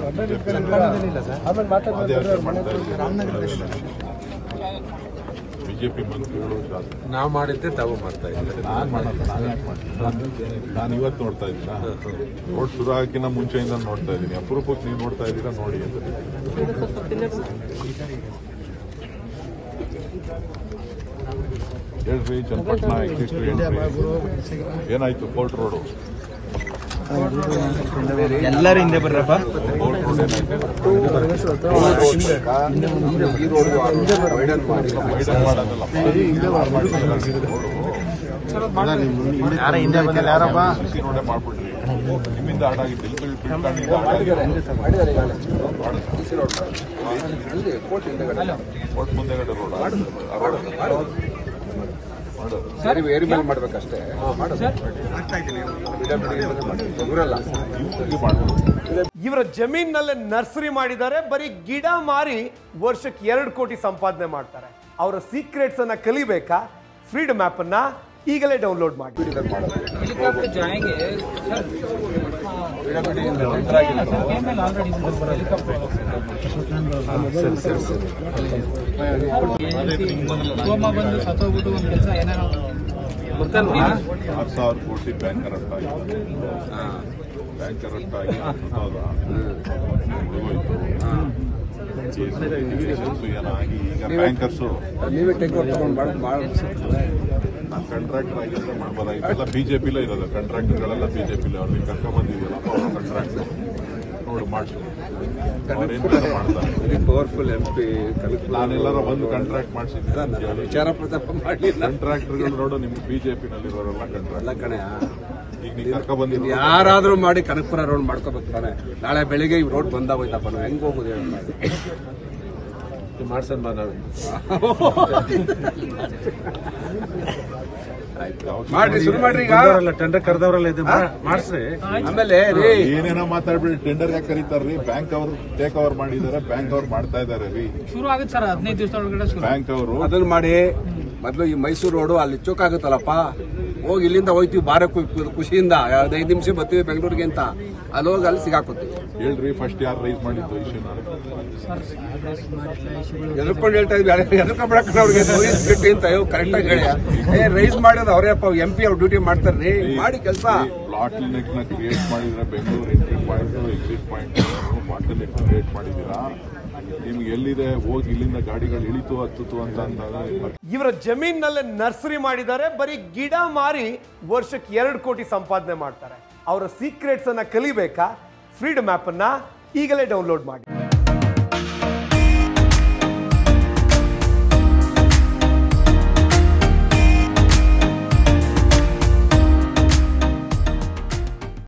ಪಾದಯಾತ್ರೆ ಮಾಡ್ತಾ ಬಿಜೆಪಿ ಮಂತ್ರಿಗಳು ಶಾಸಕರು ನಾವು ಮಾಡಿದ್ದೆ ತಾವು ಮಾಡ್ತಾ ಇದ್ದಾರೆ ನಾನ್ ಮಾಡಲ್ಲ ನಾನ್ ಯಾಕೆ ಮಾಡ್ತೀನಿ ನಾನು ಇವತ್ತು ನೋಡ್ತಾ ಇದ್ದೀನ ರೋಡ್ ಶುರು ಹಾಕಿನ ಮುಂಚೆಯಿಂದ ನೋಡ್ತಾ ಇದ್ದೀನಿ ಅಪರೂಪಕ್ಕೆ ನೀವು ನೋಡ್ತಾ ಇದ್ದೀರಾ ನೋಡಿ ಅಂತ ಹೇಳ್ರಿ ಚನ್ನಪಟ್ಟಣ ಎಕ್ಸಿಟ್ ಏನಾಯ್ತು ಕೋರ್ಟ್ ರೋಡು ಎಲ್ಲರೂ ಹಿಂದೆ ಬರ್ರಪ್ಪ ಕೋರ್ಟ್ ರೋಡ್ ಏನಾಯ್ತು ವೈಡನ್ ಮಾಡೋದಲ್ಲ ಯಾರ ಹಿಂದೆ ಬಂದಿಲ್ಲ ಯಾರಪ್ಪ ಸಿಸಿ ರೋಡೇ ಮಾಡ್ಬಿಟ್ರಿ ನಿಮ್ಮಿಂದ ಹಾಡಾಗಿತ್ತು ಇಲ್ಲಿ ಬಿಟ್ಕೊಂಡಿದ್ದ ಕೋರ್ಟ್ ಮುಂದೆಗಡೆ ರೋಡ್ ಮಾಡು ಏರಿ ಮೇಲೆ ಮಾಡ್ಬೇಕಷ್ಟೇ ಇವರಲ್ಲ ಹಿಂಗೆ ಮಾಡ್ಬೋದು ಇವರ ಜಮೀನಲ್ಲೇ ನರ್ಸರಿ ಮಾಡಿದ್ದಾರೆ ಬರೀ ಗಿಡ ಮಾರಿ ವರ್ಷಕ್ಕೆ ಎರಡು ಕೋಟಿ ಸಂಪಾದನೆ ಮಾಡ್ತಾರೆ ಅವರ ಸೀಕ್ರೆಟ್ಸ್ ಅನ್ನ ಕಲಿಬೇಕಾ ಫ್ರೀಡಮ್ ಆಪ್ ಅನ್ನ ಈಗಲೇ ಡೌನ್ಲೋಡ್ ಮಾಡಿ हेलीकॉप्टर जाएंगे सर में ऑलरेडी ಗೋಮ ಬಂದು ಸತ್ತೋಗ್ಬಿಟ್ಟು ಒಂದು ಕೆಲಸ ಏನೇನೋ ಆರು ಸಾವಿರ ಕೋಟಿ ಬ್ಯಾಂಕರ್ ಅರ್ಥ ಆಗಿದೆ ಬ್ಯಾಂಕರ್ ಅರ್ಥ ಆಗಿ ಹೌದಾ ಕೇಸು ಏನಾಗಿ ಈಗ ಬ್ಯಾಂಕರ್ಸು ನೀವೇ ಟೇಕ್ ಓವರ್ ತಗೊಂಡು ಮಾಡಿ ಮಾಡಿ ನಾನು ಕಾಂಟ್ರಾಕ್ಟರ್ ಆಗಿದ್ರೆ ಮಾಡ್ಬೋದಾಗಿತ್ತು ಎಲ್ಲ ಬಿಜೆಪಿಲೇ ಇರೋದು ಕಾಂಟ್ರಾಕ್ಟರ್ಗಳೆಲ್ಲ ಬಿಜೆಪಿಲೇ ಅವ್ರಿಗೆ ಕರ್ಕೊಂಡ್ ಬಂದಿದ್ದೀರಪ್ಪ ಅವ್ರ ಕಾಂಟ್ರಾಕ್ಟ್ ನೋಡಿ ಮಾಡಿಸಿ ಅವ್ರೇನ್ ಬೇಕಾದ್ರೂ ಮಾಡ್ತಾರೆ ವೆರಿ ಪವರ್ಫುಲ್ ಎಂ ಪಿ ನಾನೆಲ್ಲರ ಒಂದು ಕಾಂಟ್ರಾಕ್ಟ್ ಮಾಡಿಸಿದ್ದೀನಿ ವಿಚಾರ ಪ್ರತಾಪ ಮಾಡಲಿಲ್ಲ ಕಾಂಟ್ರಾಕ್ಟರ್ಗಳು ನೋಡು ನಿಮ್ಗೆ ಬಿಜೆಪಿನಲ್ಲಿರೋರೆಲ್ಲ ಕಾಂಟ್ರಾಕ್ಟ್ ಎಲ್ಲ ಕಣೆ ಈಗ ನೀವು ಕರ್ಕೊಂಡ್ ಬಂದಿರೋ ಯಾರಾದ್ರೂ ಮಾಡಿ ಕನಕಪುರ ರೋಡ್ ಮಾಡ್ಕೋಬೇಕು ತಾನೆ ನಾಳೆ ಬೆಳಿಗ್ಗೆ ಈ ರೋಡ್ ಬಂದಾಗೋಯ್ತಪ್ಪ ನಾವು ಹೆಂಗ್ ಹೋಗುದು ಹೇಳಪ್ಪ ಮಾಡ್ಸೋಣ ಬಾ ನಾವೇ ಮಾಡ್ರಿ ಶುರು ಮಾಡ್ರಿ ಈಗ ಟೆಂಡರ್ ಕರೆದವರಲ್ಲ ಇದು ಮಾಡಿಸ್ರಿ ಆಮೇಲೆ ರೀ ಏನೇನೋ ಮಾತಾಡ್ಬಿಡಿ ಟೆಂಡರ್ ಯಾಕೆ ಕರೀತಾರ್ರಿ ಬ್ಯಾಂಕ್ ಅವರು ಟೇಕ್ ಓವರ್ ಮಾಡಿದ್ದಾರೆ ಬ್ಯಾಂಕ್ ಅವ್ರು ಮಾಡ್ತಾ ಇದಾರೆ ರೀ ಶುರು ಆಗುತ್ತೆ ಸರ್ ಹದಿನೈದು ದಿವಸ ಒಳಗಡೆ ಶುರು ಬ್ಯಾಂಕ್ ಅವರು ಅದನ್ನ ಮಾಡಿ ಮೊದಲು ಈ ಮೈಸೂರು ರೋಡು ಅಲ್ಲಿ ಚೋಕಾಗುತ್ತಲ್ಲಪ್ಪ ಹೋಗಿ ಇಲ್ಲಿಂದ ಹೋಯ್ತೀವಿ ಬಾರ ಖುಷಿಯಿಂದ ಐದು ನಿಮಿಷ ಬರ್ತೀವಿ ಬೆಂಗಳೂರಿಗೆ ಅಂತ ಅಲ್ಲಿ ಹೋಗಿ ಅಲ್ಲಿ ಸಿಗಾಕೋತೀವಿ ಹೇಳ್ರಿ ಫಸ್ಟ್ ಯಾರು ರೈಸ್ ಮಾಡಿದ್ದು ಇಶ್ಯೂನ ಎದ್ಕೊಂಡು ಹೇಳ್ತಾ ಇದ್ವಿ ಎದ್ಕೊಂಡ್ಬಿಡಕ್ಕೆ ಅವ್ರಿಗೆ ಬಿಟ್ಟು ಅಂತ ಕರೆಕ್ಟ್ ಆಗಿ ಹೇಳಿ ಏ ರೈಸ್ ಮಾಡೋದು ಅವರೇ ಎಂ ಪಿ ಅವ್ರು ಡ್ಯೂಟಿ ಮಾಡ್ತಾರ್ರಿ ಮಾಡಿ ಕೆಲಸ ಬಾಟಲ್ ನೆಕ್ ನ ಕ್ರಿಯೇಟ್ ಮಾಡಿದ್ರೆ Bengaluru entry point exit point bottle neck create ಮಾಡಿದೀರಾ ನಿಮ್ಗೆ ಎಲ್ಲಿದೆ ಹೋಗಿ ಇಲ್ಲಿಂದ ಗಾಡಿಗಳು ಇಳಿತು ಹತ್ತಿತು ಅಂತ ಅಂದಾಗ ಇವರ ಜಮೀನಲ್ಲೇ ನರ್ಸರಿ ಮಾಡಿದ್ದಾರೆ ಬರೀ ಗಿಡ ಮಾರಿ ವರ್ಷಕ್ಕೆ ಎರಡು ಕೋಟಿ ಸಂಪಾದನೆ ಮಾಡ್ತಾರೆ ಅವರ ಸೀಕ್ರೆಟ್ಸ್ ಅನ್ನ ಕಲಿಬೇಕಾ ಫ್ರೀಡಮ್ ಆಪ್ ಅನ್ನ ಈಗಲೇ ಡೌನ್ಲೋಡ್ ಮಾಡಿ